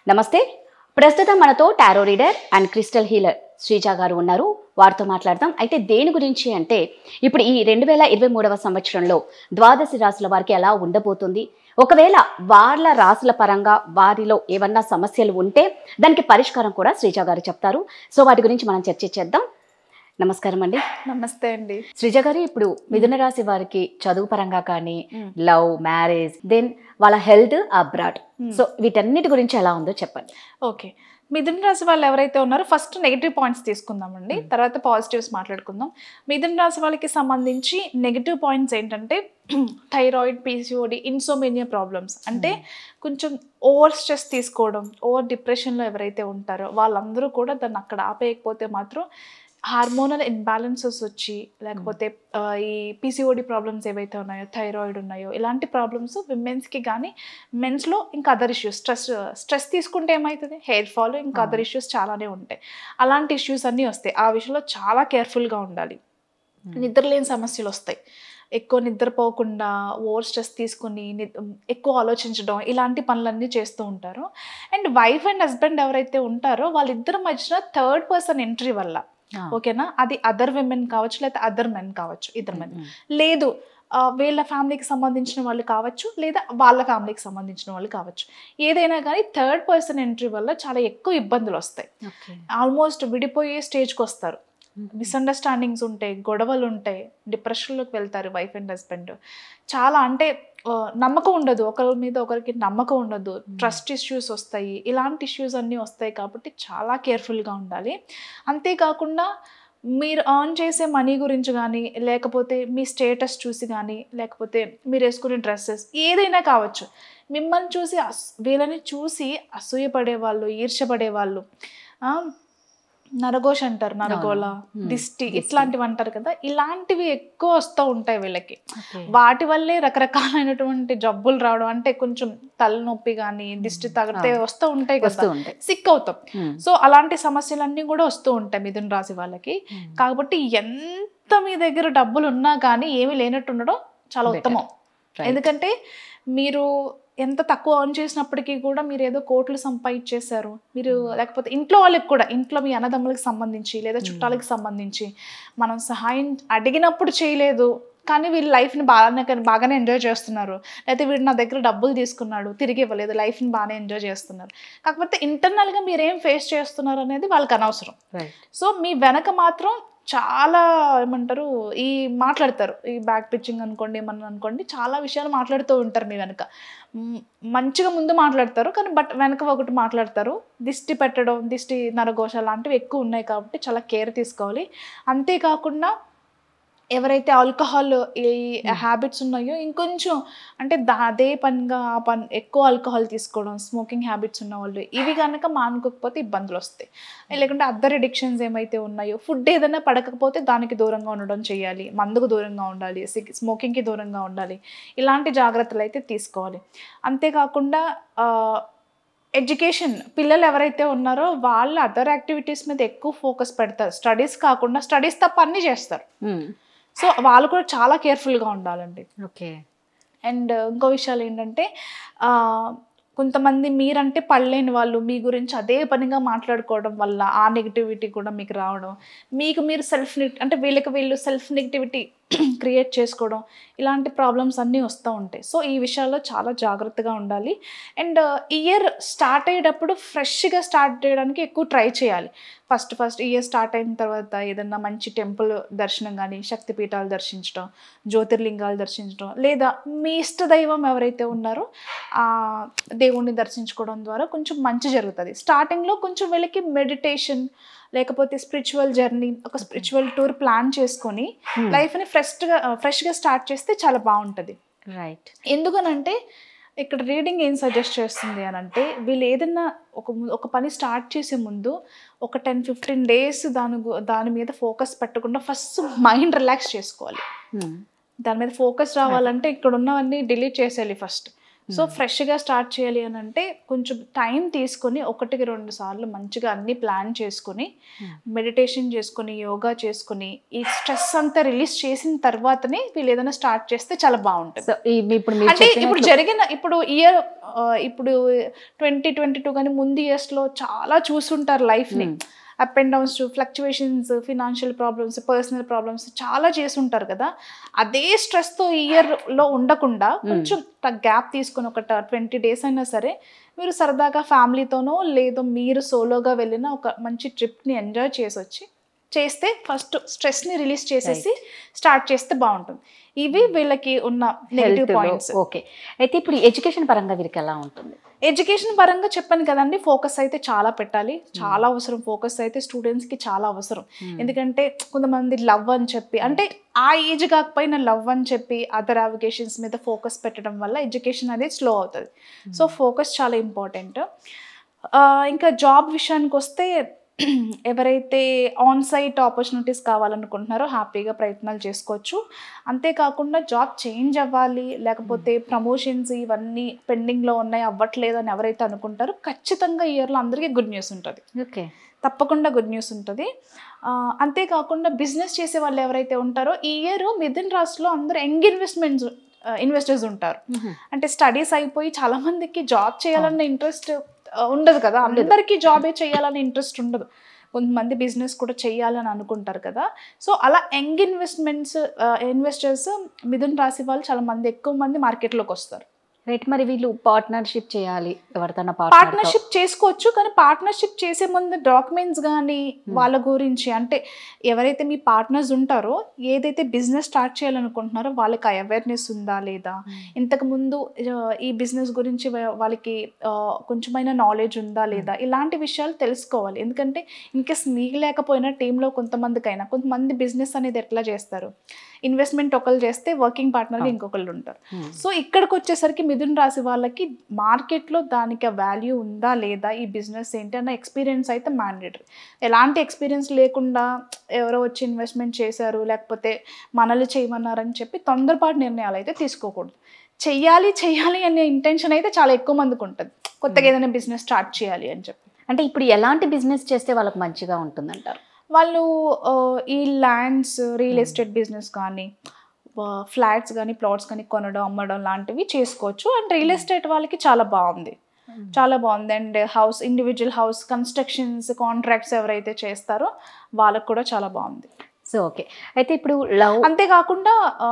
నమస్తే ప్రస్తుతం మనతో tarot reader and crystal healer Sreeja గారు ఉన్నారు వారితో మాట్లాడదాం అయితే దేని గురించి అంటే ఇప్పుడు ఈ రెండు వేల ఇరవై మూడవ సంవత్సరంలో ద్వాదశి రాశుల వారికి ఎలా ఉండబోతుంది ఒకవేళ వాళ్ళ రాశుల పరంగా వారిలో ఏమన్నా సమస్యలు ఉంటే దానికి పరిష్కారం కూడా శ్రీజ గారు చెప్తారు సో వాటి గురించి మనం చర్చించేద్దాం నమస్కారం అండి నమస్తే అండి శ్రీజ గారు ఇప్పుడు మిథున రాశి వారికి చదువు పరంగా కానీ మ్మ్. లవ్ మ్యారేజ్ దెన్ వాళ్ళ హెల్త్ అబ్రాడ్ మ్మ్. సో వీటన్నిటి గురించి ఎలా ఉందో చెప్పండి ఓకే మిథున రాశి వాళ్ళు ఎవరైతే ఉన్నారో ఫస్ట్ నెగిటివ్ పాయింట్స్ తీసుకుందామండి Hmm. తర్వాత పాజిటివ్స్ మాట్లాడుకుందాం మిథున రాశి వాళ్ళకి సంబంధించి నెగిటివ్ పాయింట్స్ ఏంటంటే థైరాయిడ్ పీసీఓడి ఇన్సోమేనియా ప్రాబ్లమ్స్ అంటే కొంచెం ఓవర్ స్ట్రెస్ తీసుకోవడం ఓవర్ డిప్రెషన్లో ఎవరైతే ఉంటారో వాళ్ళందరూ కూడా దాన్ని అక్కడ ఆపేయకపోతే మాత్రం హార్మోనల్ ఇన్బ్యాలెన్సెస్ వచ్చి లేకపోతే ఆ, ఈ పీసీఓడి ప్రాబ్లమ్స్ ఏవైతే ఉన్నాయో థైరాయిడ్ ఉన్నాయో ఇలాంటి ప్రాబ్లమ్స్ విమెన్స్కి కానీ మెన్స్లో ఇంకా అదర్ ఇష్యూస్ స్ట్రెస్ స్ట్రెస్ తీసుకుంటే ఏమవుతుంది హెయిర్ ఫాల్ ఇంకా అదర్ అవును. ఇష్యూస్ చాలానే ఉంటాయి అలాంటి ఇష్యూస్ అన్నీ వస్తాయి ఆ విషయంలో చాలా కేర్ఫుల్గా ఉండాలి నిద్రలేని సమస్యలు వస్తాయి ఎక్కువ నిద్రపోకుండా ఓవర్ స్ట్రెస్ తీసుకుని ని- ఎక్కువ ఆలోచించడం ఇలాంటి పనులన్నీ చేస్తూ ఉంటారు అండ్ వైఫ్ అండ్ హస్బెండ్ ఎవరైతే ఉంటారో వాళ్ళిద్దరి మధ్యన థర్డ్ పర్సన్ ఎంట్రీ వల్ల ఓకేనా అది అదర్ విమెన్ కావచ్చు లేకపోతే అదర్ మెన్ కావచ్చు ఇద్దరు మెన్ లేదు ఆ, వీళ్ళ ఫ్యామిలీకి సంబంధించిన వాళ్ళు కావచ్చు లేదా వాళ్ళ ఫ్యామిలీకి సంబంధించిన వాళ్ళు కావచ్చు ఏదైనా కానీ థర్డ్ పర్సన్ ఎంట్రీ వల్ల చాలా ఎక్కువ ఇబ్బందులు వస్తాయి ఆల్మోస్ట్ విడిపోయే స్టేజ్కి వస్తారు మిస్అండర్స్టాండింగ్స్ ఉంటాయి గొడవలు ఉంటాయి డిప్రెషన్లోకి వెళ్తారు వైఫ్ అండ్ హస్బెండ్ చాలా అంటే ఆ, నమ్మకం ఉండదు ఒకరి మీద ఒకరికి నమ్మకం ఉండదు ట్రస్ట్ ఇష్యూస్ వస్తాయి ఇలాంటి ఇష్యూస్ అన్నీ వస్తాయి కాబట్టి చాలా కేర్ఫుల్గా ఉండాలి అంతేకాకుండా మీరు ఎర్న్ చేసే మనీ గురించి కానీ లేకపోతే మీ స్టేటస్ చూసి కానీ లేకపోతే మీరు వేసుకునే డ్రెస్సెస్ ఏదైనా కావచ్చు మిమ్మల్ని చూసి అస్ వీళ్ళని చూసి అసూయపడే వాళ్ళు ఈర్షపడే వాళ్ళు ఆ, నరఘోష్ అంటారు నరగోళ Hmm. దిష్టి దిష్టి. ఇట్లాంటివి అంటారు కదా ఇలాంటివి ఎక్కువ వస్తూ ఉంటాయి వీళ్ళకి వాటి వల్లే రకరకాలైనటువంటి జబ్బులు రావడం అంటే కొంచెం తలనొప్పి కానీ దిష్టి తగిలితే ఆ. వస్తూ ఉంటాయి వస్తూ కదా ఉంటాయి సిక్ అవుతాం సో అలాంటి సమస్యలన్నీ కూడా వస్తూ ఉంటాయి మిథున రాశి వాళ్ళకి కాబట్టి ఎంత మీ దగ్గర డబ్బులు ఉన్నా కానీ ఏమీ లేనట్టు ఉండడం చాలా Better. ఉత్తమం Right. ఎందుకంటే మీరు ఎంత తక్కువ ఆన్ చేసినప్పటికీ కూడా మీరు ఏదో కోట్లు సంపాదించేశారు మీరు లేకపోతే ఇంట్లో వాళ్ళకి కూడా ఇంట్లో మీ అన్నదమ్ములకు సంబంధించి లేదా Hmm. చుట్టాలకు సంబంధించి మనం సహాయం అడిగినప్పుడు చేయలేదు కానీ వీళ్ళు లైఫ్ని బాగానే బాగానే ఎంజాయ్ చేస్తున్నారు లేకపోతే వీడు నా దగ్గర డబ్బులు తీసుకున్నాడు తిరిగి ఇవ్వలేదు లైఫ్ని బాగానే ఎంజాయ్ చేస్తున్నారు కాకపోతే ఇంటర్నల్గా మీరు ఏం ఫేస్ చేస్తున్నారు అనేది వాళ్ళకి అనవసరం సో మీ వెనక మాత్రం చాలా ఏమంటారు ఈ మాట్లాడతారు ఈ బ్యాక్ పిచ్చింగ్ అనుకోండి ఏమన్నా అనుకోండి చాలా విషయాలు మాట్లాడుతూ ఉంటారు మీ వెనక మ్, మంచిగా ముందు మాట్లాడతారు కానీ బట్ వెనక ఒకటి మాట్లాడతారు దిష్టి పెట్టడం దిష్టి నరఘోష లాంటివి ఎక్కువ ఉన్నాయి కాబట్టి చాలా కేర్ తీసుకోవాలి అంతేకాకుండా ఎవరైతే ఆల్కహాల్ ఈ హ్యాబిట్స్ ఉన్నాయో ఇంకొంచెం అంటే దా అదే పనిగా ఆ పని ఎక్కువ ఆల్కహాల్ తీసుకోవడం స్మోకింగ్ హ్యాబిట్స్ ఉన్న వాళ్ళు ఇవి కనుక మానుకోకపోతే ఇబ్బందులు వస్తాయి లేకుంటే అదర్ అడిక్షన్స్ ఏమైతే ఉన్నాయో ఫుడ్ ఏదైనా పడకపోతే దానికి దూరంగా ఉండడం చేయాలి మందుకు దూరంగా ఉండాలి స్మోకింగ్కి దూరంగా ఉండాలి ఇలాంటి జాగ్రత్తలు అయితే తీసుకోవాలి అంతేకాకుండా ఎడ్యుకేషన్ పిల్లలు ఎవరైతే ఉన్నారో వాళ్ళు అదర్ యాక్టివిటీస్ మీద ఎక్కువ ఫోకస్ పెడతారు స్టడీస్ కాకుండా స్టడీస్ తప్ప అన్నీ చేస్తారు సో వాళ్ళు కూడా చాలా కేర్ఫుల్గా ఉండాలండి ఓకే అండ్ ఇంకో విషయాలు ఏంటంటే ఆ, కొంతమంది మీరంటే పడలేని వాళ్ళు మీ గురించి అదే పనిగా మాట్లాడుకోవడం వల్ల ఆ నెగిటివిటీ కూడా మీకు రావడం మీకు మీరు సెల్ఫ్ అంటే వీళ్ళకి వీళ్ళు సెల్ఫ్ నెగిటివిటీ క్రియేట్ చేసుకోవడం ఇలాంటి ప్రాబ్లమ్స్ అన్నీ వస్తూ ఉంటాయి సో ఈ విషయాల్లో చాలా జాగ్రత్తగా ఉండాలి అండ్ ఇయర్ స్టార్ట్ అయ్యేటప్పుడు ఫ్రెష్గా స్టార్ట్ చేయడానికి ఎక్కువ ట్రై చేయాలి ఫస్ట్ ఫస్ట్ ఇయర్ స్టార్ట్ అయిన తర్వాత ఏదన్నా మంచి టెంపుల్ దర్శనం కానీ శక్తిపీఠాలు దర్శించడం జ్యోతిర్లింగాలు దర్శించడం లేదా మీ ఇష్ట దైవం ఎవరైతే ఉన్నారో ఆ దేవుణ్ణి దర్శించుకోవడం ద్వారా కొంచెం మంచి జరుగుతుంది స్టార్టింగ్లో కొంచెం వీళ్ళకి మెడిటేషన్ లేకపోతే స్పిరిచువల్ జర్నీ ఒక స్పిరిచువల్ టూర్ ప్లాన్ చేసుకొని లైఫ్ని ఫ్రెష్గా ఫ్రెష్గా స్టార్ట్ చేస్తే చాలా బాగుంటుంది రైట్ ఎందుకనంటే ఇక్కడ రీడింగ్ ఏం సజెస్ట్ చేస్తుంది అని అంటే వీళ్ళు ఏదైనా ఒక ము- ఒక పని స్టార్ట్ చేసే ముందు ఒక టెన్ ఫిఫ్టీన్ డేస్ దాని గు- దాని మీద ఫోకస్ పెట్టకుండా ఫస్ట్ మైండ్ రిలాక్స్ చేసుకోవాలి దాని మీద ఫోకస్ రావాలంటే ఇక్కడ ఉన్నవన్నీ డిలీట్ చేసేయాలి ఫస్ట్ సో ఫ్రెష్గా స్టార్ట్ చేయాలి అని అంటే కొంచెం టైం తీసుకొని ఒకటికి రెండు సార్లు మంచిగా అన్ని ప్లాన్ చేసుకొని Hmm. మెడిటేషన్ చేసుకొని యోగా చేసుకొని ఈ స్ట్రెస్ అంతా రిలీజ్ చేసిన తర్వాతనే వీళ్ళు ఏదైనా స్టార్ట్ చేస్తే చాలా బాగుంటుంది సో ఈ- ఇప్పుడు మీరు అంటే ఇప్పుడు చెప్పినట్లు- జరిగిన ఇప్పుడు ఇయర్ ఇప్పుడు ట్వంటీ ట్వంటీ టూ కానీ ముందు years లో చాలా చూసుంటారు లైఫ్ని Hmm. Up and downs fluctuations financial problems personal problems చాలా చేసుంటారు కదా అదే స్ట్రెస్తో ఇయర్లో ఉండకుండా కొంచెం గ్యాప్ తీసుకొని ఒక ట్వంటీ డేస్ అయినా సరే మీరు సరదాగా ఫ్యామిలీతోనో లేదో మీరు సోలోగా వెళ్ళిన ఒక మంచి ట్రిప్ని ఎంజాయ్ చేసి వచ్చి చేస్తే ఫస్ట్ స్ట్రెస్ని రిలీజ్ చేసేసి స్టార్ట్ చేస్తే బాగుంటుంది ఇవి వీళ్ళకి ఉన్న నెగిటివ్ Health లో, పాయింట్స్ ఓకే అయితే ఇప్పుడు ఎడ్యుకేషన్ పరంగా వీరికి ఎలా ఉంటుంది ఎడ్యుకేషన్ పరంగా చెప్పాను కదండి ఫోకస్ అయితే చాలా పెట్టాలి చాలా అవసరం ఫోకస్ అయితే స్టూడెంట్స్ కి చాలా అవసరం ఎందుకంటే కొంతమంది లవ్ అని చెప్పి అంటే ఆ ఏజ్ కాకపోయినా లవ్ అని చెప్పి అదర్ అవికేషన్స్ మీద ఫోకస్ పెట్టడం వల్ల ఎడ్యుకేషన్ అనేది స్లో అవుతుంది సో ఫోకస్ చాలా ఇంపార్టెంట్ ఇంకా జాబ్ విషయానికి వస్తే ఎవరైతే ఆన్ సైట్ ఆపర్చునిటీస్ కావాలనుకుంటున్నారో హ్యాపీగా ప్రయత్నాలు చేసుకోవచ్చు అంతేకాకుండా జాబ్ చేంజ్ అవ్వాలి లేకపోతే ప్రమోషన్స్ ఇవన్నీ పెండింగ్లో ఉన్నాయి అవ్వట్లేదు అని ఎవరైతే అనుకుంటారో ఖచ్చితంగా ఈ ఇయర్లో అందరికీ గుడ్ న్యూస్ ఉంటుంది ఓకే తప్పకుండా గుడ్ న్యూస్ ఉంటుంది ఆ, అంతేకాకుండా బిజినెస్ చేసే వాళ్ళు ఎవరైతే ఉంటారో ఈ ఇయర్ మిథున్ రాశిలో అందరూ యంగ్ ఇన్వెస్ట్మెంట్స్ ఇన్వెస్టర్స్ ఉంటారు అంటే స్టడీస్ అయిపోయి చాలా మందికి జాబ్ చేయాలన్న ఇంట్రెస్ట్ ఉండదు కదా అందరికీ జాబే చేయాలన్న ఇంట్రెస్ట్ ఉండదు కొంతమంది బిజినెస్ కూడా చేయాలని అనుకుంటారు కదా సో అలా యంగ్ ఇన్వెస్ట్మెంట్స్ ఇన్వెస్టర్స్ మిథున్ రాశి వాళ్ళు చాలా మంది ఎక్కువ మంది మార్కెట్లోకి వస్తారు రైట్ మరి వీళ్ళు పార్ట్నర్షిప్ చేయాలి ఎవరితోనా పార్ట్నర్ పార్ట్నర్షిప్ చేసుకోవచ్చు కానీ పార్ట్నర్షిప్ చేసే ముందు డాక్యుమెంట్స్ కానీ వాళ్ళ గురించి అంటే ఎవరైతే మీ పార్ట్నర్స్ ఉంటారో ఏదైతే బిజినెస్ స్టార్ట్ చేయాలనుకుంటున్నారో వాళ్ళకి ఆ అవేర్నెస్ ఉందా లేదా ఇంతకు ముందు ఆ, ఈ బిజినెస్ గురించి వా- వాళ్ళకి ఆ, కొంచెమైనా నాలెడ్జ్ ఉందా లేదా ఇలాంటి విషయాలు తెలుసుకోవాలి ఎందుకంటే ఇన్కేస్ మీకు లేకపోయినా టీంలో కొంతమందికైనా కొంతమంది బిజినెస్ అనేది ఎట్లా చేస్తారు ఇన్వెస్ట్మెంట్ ఒకళ్ళు చేస్తే వర్కింగ్ పార్ట్నర్గా ఇంకొకళ్ళు ఉంటారు సో ఇక్కడికి వచ్చేసరికి మిథున్ రాశి వాళ్ళకి మార్కెట్లో దానికి వాల్యూ ఉందా లేదా ఈ బిజినెస్ ఏంటి అన్న ఎక్స్పీరియన్స్ అయితే మ్యాండేటరీ ఎలాంటి ఎక్స్పీరియన్స్ లేకుండా ఎవరో వచ్చి ఇన్వెస్ట్మెంట్ చేశారు లేకపోతే మనల్ని చేయమన్నారని చెప్పి తొందరపాటు నిర్ణయాలు అయితే తీసుకోకూడదు చెయ్యాలి చెయ్యాలి అనే ఇంటెన్షన్ అయితే చాలా ఎక్కువ మందికి ఉంటుంది కొత్తగా ఏదైనా బిజినెస్ స్టార్ట్ చేయాలి అని చెప్పి అంటే ఇప్పుడు ఎలాంటి బిజినెస్ చేస్తే వాళ్ళకి మంచిగా ఉంటుందంటారు వాళ్ళు ఆ, ఈ ల్యాండ్స్ రియల్ ఎస్టేట్ బిజినెస్ కానీ ఫ్లాట్స్ కానీ ప్లాట్స్ కానీ కొనడం అమ్మడం లాంటివి చేసుకోవచ్చు అండ్ రియల్ ఎస్టేట్ వాళ్ళకి చాలా బాగుంది చాలా బాగుంది and house individual house constructions contracts ఎవరైతే చేస్తారో వాళ్ళకి కూడా చాలా బాగుంది సో ఓకే అయితే ఇప్పుడు లవ్ అంతేకాకుండా ఆ,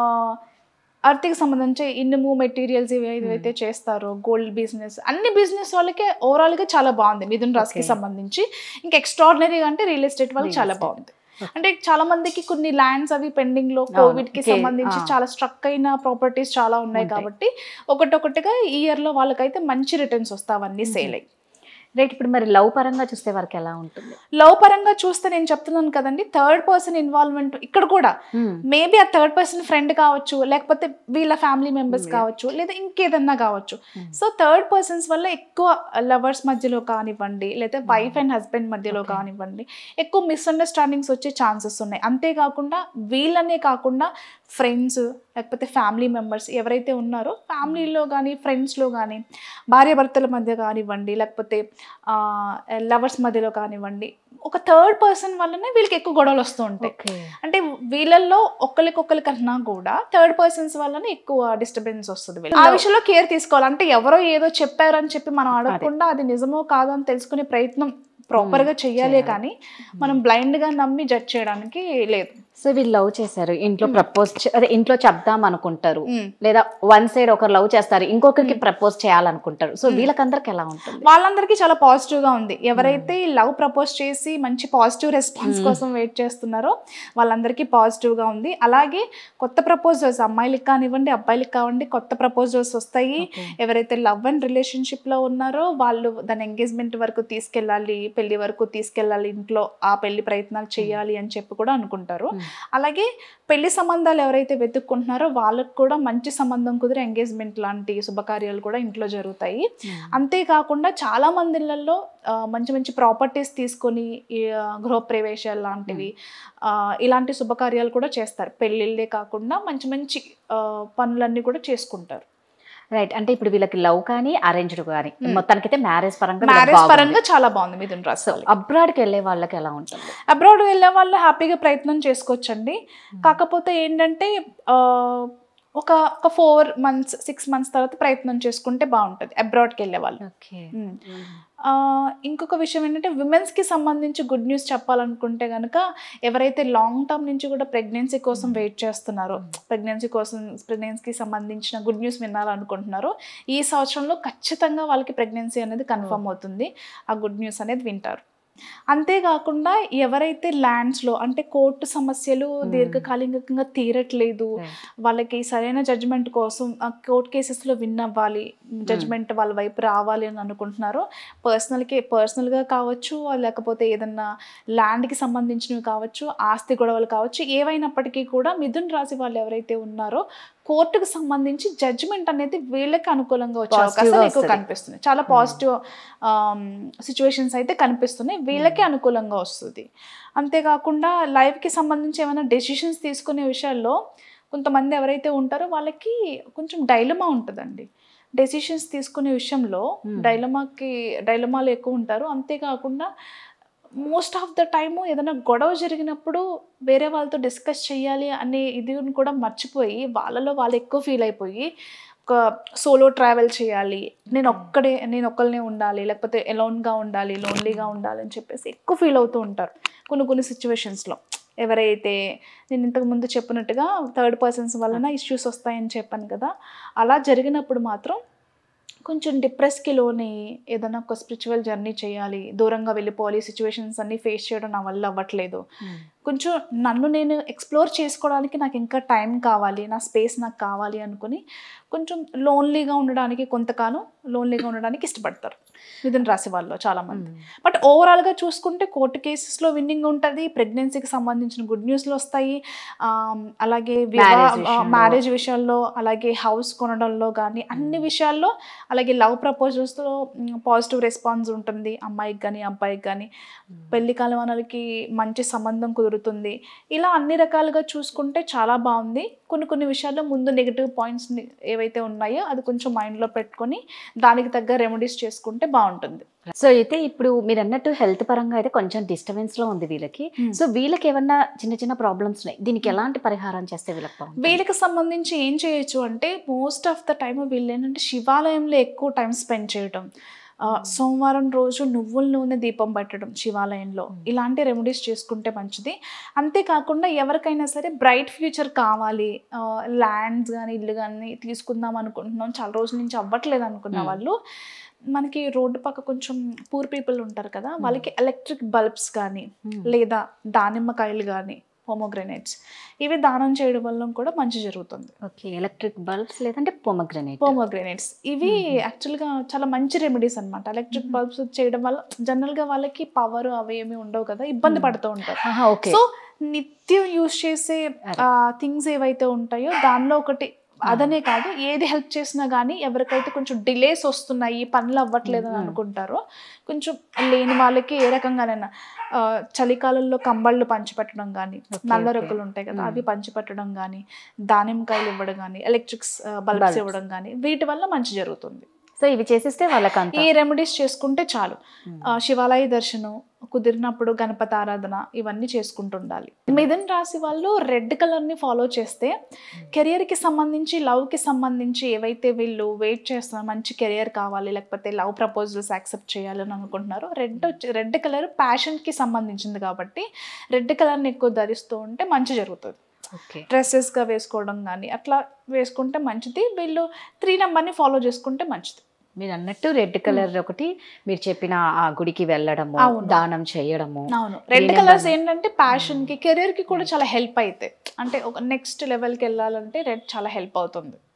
ఆర్థిక సంబంధించి ఇనుము మెటీరియల్స్ ఇవి ఏవైతే చేస్తారో గోల్డ్ బిజినెస్ అన్ని బిజినెస్ వాళ్ళకే ఓవరాల్ గా చాలా బాగుంది మిథున్ రాశికి Okay. సంబంధించి ఇంకా ఎక్స్ట్రాడినరీగా అంటే రియల్ ఎస్టేట్ వాళ్ళకి Real చాలా estate. బాగుంది అంటే చాలా మందికి కొన్ని ల్యాండ్స్ అవి పెండింగ్ లో అవును. కోవిడ్ కి Okay. సంబంధించి ఆ. చాలా స్ట్రక్ అయిన ప్రాపర్టీస్ చాలా ఉన్నాయి ఉంటాయి. కాబట్టి ఒకటొకటిగా ఈ ఇయర్ లో వాళ్ళకైతే మంచి రిటర్న్స్ వస్తావన్నీ సేల్ అయ్యి రైట్ ఇప్పుడు మరి లవ్ పరంగా చూస్తే వారికి ఎలా ఉంటుంది లవ్ పరంగా చూస్తే నేను చెప్తున్నాను కదండి థర్డ్ పర్సన్ ఇన్వాల్వ్మెంట్ ఇక్కడ కూడా మేబీ ఆ థర్డ్ పర్సన్ ఫ్రెండ్ కావచ్చు లేకపోతే వీళ్ళ ఫ్యామిలీ మెంబర్స్ Yeah. కావచ్చు లేదా ఇంకేదన్నా కావచ్చు Hmm. సో థర్డ్ పర్సన్స్ వల్ల ఎక్కువ లవర్స్ మధ్యలో కానివ్వండి లేదా వైఫ్ అండ్ హస్బెండ్ మధ్యలో Okay. కానివ్వండి ఎక్కువ మిస్అండర్స్టాండింగ్స్ వచ్చే ఛాన్సెస్ ఉన్నాయి అంతేకాకుండా వీళ్ళనే కాకుండా ఫ్రెండ్స్ లేకపోతే ఫ్యామిలీ మెంబర్స్ ఎవరైతే ఉన్నారో ఫ్యామిలీలో కానీ ఫ్రెండ్స్లో కానీ భార్యాభర్తల మధ్య కానివ్వండి లేకపోతే లవర్స్ మధ్యలో కానివ్వండి ఒక థర్డ్ పర్సన్ వల్లనే వీళ్ళకి ఎక్కువ గొడవలు వస్తూ ఉంటాయి ఓకే అంటే వీళ్ళల్లో ఒకరికొకరి కన్నా కూడా థర్డ్ పర్సన్స్ వల్లనే ఎక్కువ డిస్టర్బెన్స్ వస్తుంది వీళ్ళకి. ఆ విషయంలో కేర్ తీసుకోవాలి అంటే ఎవరో ఏదో చెప్పారని చెప్పి మనం అడగకుండా అది నిజమో కాదో అని తెలుసుకునే ప్రయత్నం ప్రాపర్ గా చెయ్యాలే చేయాలి. కానీ మనం బ్లైండ్ గా నమ్మి జడ్జ్ చేయడానికి లేదు సో వీళ్ళు లవ్ చేశారు ఇంట్లో ప్రపోజ్ అదే ఇంట్లో చెప్దాం అనుకుంటారు మ్మ్. లేదా వన్ సైడ్ ఒకరు లవ్ చేస్తారు ఇంకొకరికి ప్రపోజ్ చేయాలనుకుంటారు సో వీళ్ళకందరికి ఎలా ఉంటుంది వాళ్ళందరికీ చాలా పాజిటివ్ గా ఉంది ఎవరైతే లవ్ ప్రపోజ్ చేసి మంచి పాజిటివ్ రెస్పాన్స్ Hmm. కోసం వెయిట్ చేస్తున్నారో వాళ్ళందరికీ పాజిటివ్ గా ఉంది అలాగే కొత్త ప్రపోజల్స్ అమ్మాయిలకి కానివ్వండి అబ్బాయిలకి కానివ్వండి కొత్త ప్రపోజల్స్ వస్తాయి Okay. ఎవరైతే లవ్ అండ్ రిలేషన్షిప్ లో ఉన్నారో వాళ్ళు దాని ఎంగేజ్మెంట్ వరకు తీసుకెళ్ళాలి పెళ్లి వరకు తీసుకెళ్ళాలి ఇంట్లో ఆ పెళ్లి ప్రయత్నాలు చేయాలి అని చెప్పి కూడా అనుకుంటారు Hmm. అలాగే పెళ్లి సంబంధాలు ఎవరైతే వెతుక్కుంటున్నారో వాళ్ళకు కూడా మంచి సంబంధం కుదిరి ఎంగేజ్మెంట్ లాంటి శుభకార్యాలు కూడా ఇంట్లో జరుగుతాయి అంతేకాకుండా చాలా మందిళ్ళల్లో ఆ, మంచి మంచి ప్రాపర్టీస్ తీసుకొని ఈ, ఆ, గృహప్రవేశాలు లాంటివి ఆ, ఇలాంటి శుభకార్యాలు కూడా చేస్తారు పెళ్ళిళ్ళే కాకుండా మంచి మంచి ఆ, పనులన్నీ కూడా చేసుకుంటారు రైట్ అంటే ఇప్పుడు వీళ్ళకి లవ్ కానీ అరేంజ్డ్ కానీ Hmm. మొత్తానికైతే మ్యారేజ్ పరంగా మ్యారేజ్ పరంగా చాలా బాగుంది మిథున్ రాశి వాళ్ళకి. అబ్రాడ్కి వెళ్ళే వాళ్ళకి ఎలా ఉంటుంది అబ్రాడ్ వెళ్ళే వాళ్ళు హ్యాపీగా ప్రయత్నం చేసుకోవచ్చండి కాకపోతే ఏంటంటే ఆ, ఒక ఒక ఫోర్ మంత్స్ సిక్స్ మంత్స్ తర్వాత ప్రయత్నం చేసుకుంటే బాగుంటుంది అబ్రాడ్కి వెళ్ళే వాళ్ళు ఓకే ఉమ్. ఆ, ఇంకొక విషయం ఏంటంటే విమెన్స్కి సంబంధించి గుడ్ న్యూస్ చెప్పాలనుకుంటే కనుక ఎవరైతే లాంగ్ టర్మ్ నుంచి కూడా ప్రెగ్నెన్సీ కోసం వెయిట్ చేస్తున్నారో ప్రెగ్నెన్సీ కోసం ప్రెగ్నెన్సీకి సంబంధించిన గుడ్ న్యూస్ వినాలనుకుంటున్నారో ఈ సంవత్సరంలో ఖచ్చితంగా వాళ్ళకి ప్రెగ్నెన్సీ అనేది కన్ఫర్మ్ అవుతుంది ఆ గుడ్ న్యూస్ అనేది వింటారు అంతేకాకుండా ఎవరైతే ల్యాండ్స్లో అంటే కోర్టు సమస్యలు Hmm. దీర్ఘకాలికంగా తీరట్లేదు వాళ్ళకి సరైన జడ్జ్మెంట్ కోసం కోర్ట్ కేసెస్లో విన్ అవ్వాలి జడ్జ్మెంట్ వాళ్ళ వైపు రావాలి అని అనుకుంటున్నారో పర్సనల్కి పర్సనల్గా కావచ్చు లేకపోతే ఏదన్నా ల్యాండ్కి సంబంధించినవి కావచ్చు ఆస్తి గొడవలు కావచ్చు ఏవైనప్పటికీ కూడా మిథున్ రాశి వాళ్ళు ఎవరైతే ఉన్నారో కోర్టుకు సంబంధించి జడ్జ్మెంట్ అనేది వీళ్ళకి అనుకూలంగా వచ్చే Positive గా అవకాశాలు ఎక్కువ వస్తది. కనిపిస్తుంది చాలా పాజిటివ్ సిచ్యువేషన్స్ అయితే కనిపిస్తున్నాయి వీళ్ళకి అనుకూలంగా వస్తుంది అంతేకాకుండా లైఫ్కి సంబంధించి ఏమైనా డెసిషన్స్ తీసుకునే విషయాల్లో కొంతమంది ఎవరైతే ఉంటారో వాళ్ళకి కొంచెం డైలమా ఉంటుందండి డెసిషన్స్ తీసుకునే విషయంలో Hmm. డైలమాకి డైలమాలు ఎక్కువ ఉంటారు అంతేకాకుండా మోస్ట్ ఆఫ్ ద టైము ఏదైనా గొడవ జరిగినప్పుడు వేరే వాళ్ళతో డిస్కస్ చేయాలి అనే ఇది కూడా మర్చిపోయి వాళ్ళలో వాళ్ళు ఎక్కువ ఫీల్ అయిపోయి ఒక సోలో ట్రావెల్ చేయాలి నేను ఒక్కడే నేను ఒక్కరినే ఉండాలి లేకపోతే ఎలోన్గా ఉండాలి లోన్లీగా ఉండాలి అని చెప్పేసి ఎక్కువ ఫీల్ అవుతూ ఉంటారు కొన్ని కొన్ని సిచ్యువేషన్స్లో ఎవరైతే నేను ఇంతకు ముందు చెప్పినట్టుగా థర్డ్ పర్సన్స్ వలన ఇష్యూస్ వస్తాయని చెప్పాను కదా అలా జరిగినప్పుడు మాత్రం కొంచెం డిప్రెస్కి లోని ఏదైనా ఒక స్పిరిచువల్ జర్నీ చేయాలి దూరంగా వెళ్ళిపోవాలి సిచ్యువేషన్స్ అన్నీ ఫేస్ చేయడం నా వల్ల అవ్వట్లేదు కొంచెం నన్ను నేను ఎక్స్ప్లోర్ చేసుకోవడానికి నాకు ఇంకా టైం కావాలి నా స్పేస్ నాకు కావాలి అనుకుని కొంచెం లోన్లీగా ఉండడానికి కొంతకాలం లోన్లీగా ఉండడానికి ఇష్టపడతారు మిథున రాశి వాళ్ళు చాలామంది బట్ ఓవరాల్గా చూసుకుంటే కోర్టు కేసెస్లో విన్నింగ్ ఉంటుంది ప్రెగ్నెన్సీకి సంబంధించిన గుడ్ న్యూస్లు వస్తాయి ఆమ్, అలాగే Marriage విషయంలో. మ్యారేజ్ విషయాల్లో అలాగే హౌస్ కొనడంలో కానీ అన్ని విషయాల్లో అలాగే లవ్ ప్రపోజల్స్లో పాజిటివ్ రెస్పాన్స్ ఉంటుంది అమ్మాయికి కానీ అబ్బాయికి కానీ పెళ్లి కాలం వాళ్ళకి మంచి సంబంధం కుదురుతుంది ఇలా అన్ని రకాలుగా చూసుకుంటే చాలా బాగుంది కొన్ని కొన్ని విషయాల్లో ముందు నెగిటివ్ పాయింట్స్ ఏవైతే ఉన్నాయో అది కొంచెం మైండ్లో పెట్టుకొని దానికి తగ్గ రెమెడీస్ చేసుకుంటే బాగుంటుంది సో అయితే ఇప్పుడు మీరు అన్నట్టు హెల్త్ పరంగా అయితే కొంచెం డిస్టర్బెన్స్ లో ఉంది వీళ్ళకి సో వీళ్ళకి ఏమన్నా చిన్న చిన్న ప్రాబ్లమ్స్ ఉన్నాయి దీనికి ఎలాంటి పరిహారం చేస్తే వీళ్ళకి బాగుంటుంది? వీళ్ళకి సంబంధించి ఏం చేయొచ్చు అంటే మోస్ట్ ఆఫ్ ద టైమ్ వీళ్ళు ఏంటంటే శివాలయంలో ఎక్కువ టైం స్పెండ్ చేయడం ఆ, సోమవారం రోజు నువ్వుల నూనె దీపం పెట్టడం శివాలయంలో Mm. ఇలాంటి రెమెడీస్ చేసుకుంటే మంచిది అంతేకాకుండా ఎవరికైనా సరే బ్రైట్ ఫ్యూచర్ కావాలి ల్యాండ్స్ కానీ ఇల్లు కానీ తీసుకుందాం అనుకుంటున్నాం చాలా రోజుల నుంచి అవ్వట్లేదు అనుకున్న Mm. వాళ్ళు మనకి రోడ్డు పక్క కొంచెం పూర్ పీపుల్ ఉంటారు కదా వాళ్ళకి ఎలక్ట్రిక్ బల్బ్స్ కానీ Hmm. లేదా దానిమ్మకాయలు కానీ హోమోగ్రెనేట్స్ ఇవి దానం చేయడం వల్ల కూడా మంచి జరుగుతుంది ఓకే ఎలక్ట్రిక్ బల్బ్స్ లేదంటే పొమగ్రనేట్ హోమోగ్రెనేట్స్ ఇవి Mhm. యాక్చువల్గా చాలా మంచి రెమెడీస్ అనమాట ఎలక్ట్రిక్ Mhm. బల్బ్స్ చేయడం వల్ల జనరల్గా వాళ్ళకి పవర్ అవి ఏమి ఉండవు కదా ఇబ్బంది Mhm. పడుతూ ఉంటారు ఓకే సో నిత్యం యూజ్ చేసే అదే. థింగ్స్ ఏవైతే ఉంటాయో దానిలో ఒకటి అదనే కాదు ఏది హెల్ప్ చేసినా కానీ ఎవరికైతే కొంచెం డిలేస్ వస్తున్నాయి పనులు అవ్వట్లేదు అని Mhm. అనుకుంటారో కొంచెం లేని వాళ్ళకి ఏ రకంగానైనా ఆ, చలికాలంలో కంబళ్ళు పంచిపెట్టడం కానీ Okay, నల్ల okay. రొక్కులు ఉంటాయి కదా Mm. అవి పంచిపెట్టడం కానీ దానిమ్మకాయలు ఇవ్వడం కానీ ఎలక్ట్రిక్స్ బల్బ్స్ Bulbs. ఇవ్వడం కానీ వీటి వల్ల మంచి జరుగుతుంది సో ఇవి చేసేస్తే వాళ్ళకి అంత ఈ రెమెడీస్ చేసుకుంటే చాలు ఆ, శివాలయ దర్శనం కుదిరినప్పుడు గణపతి ఆరాధన ఇవన్నీ చేసుకుంటూ ఉండాలి మిథున్ రాశి వాళ్ళు రెడ్ కలర్ని ఫాలో చేస్తే కెరియర్కి సంబంధించి లవ్కి సంబంధించి ఏవైతే వీళ్ళు వెయిట్ చేస్తున్నారు మంచి కెరియర్ కావాలి లేకపోతే లవ్ ప్రపోజల్స్ యాక్సెప్ట్ చేయాలని అనుకుంటున్నారో రెడ్ రెడ్ కలర్ ప్యాషన్కి సంబంధించింది కాబట్టి రెడ్ కలర్ని ఎక్కువ ధరిస్తూ ఉంటే మంచి జరుగుతుంది ఓకే డ్రెస్సెస్గా వేసుకోవడం కానీ అట్లా వేసుకుంటే మంచిది వీళ్ళు త్రీ నెంబర్ని ఫాలో చేసుకుంటే మంచిది మీరు అన్నట్టు రెడ్ కలర్ ఒకటి మీరు చెప్పిన ఆ గుడికి వెళ్ళడము అవును. దానం చేయడము అవును రెడ్ Green కలర్స్ and- ఏంటంటే ప్యాషన్ కి కెరీర్ కి కూడా చాలా హెల్ప్ అవుతాయి అంటే ఒక నెక్స్ట్ లెవెల్కి వెళ్ళాలంటే రెడ్ చాలా హెల్ప్ అవుతుంది